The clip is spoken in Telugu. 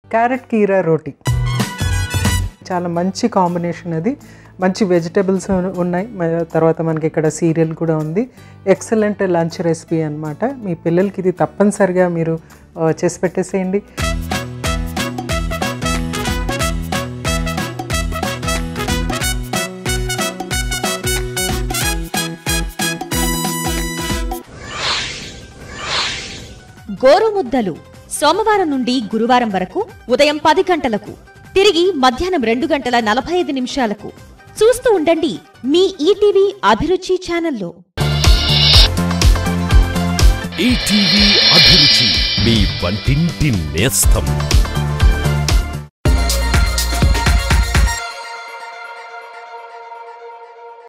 క్యారెట్ కీరా రోటీ చాలా మంచి కాంబినేషన్ అది మంచి వెజిటబుల్స్ ఉన్నాయి మ- తర్వాత మనకి ఇక్కడ సీరియల్ కూడా ఉంది ఎక్సలెంట్ లంచ్ రెసిపీ అన్నమాట మీ పిల్లలకి ఇది తప్పనిసరిగా మీరు ఆ, చేసి పెట్టేసేయండి గోరుముద్దలు సోమవారం నుండి గురువారం వరకు ఉదయం పది గంటలకు తిరిగి మధ్యాహ్నం రెండు గంటల నలభై ఐదు నిమిషాలకు చూస్తూ ఉండండి మీ ఈటీవీ అభిరుచి ఛానల్లో ఈటీవీ అభిరుచి మీ వంటింటి నేస్తం